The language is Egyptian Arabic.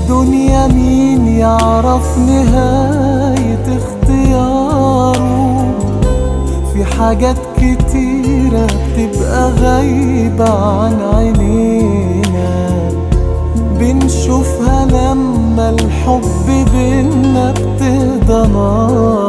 الدنيا مين يعرف نهاية اختياره في حاجات كتيرة بتبقى غايبة عن عينينا بنشوفها لما الحب بينا ابتدى نار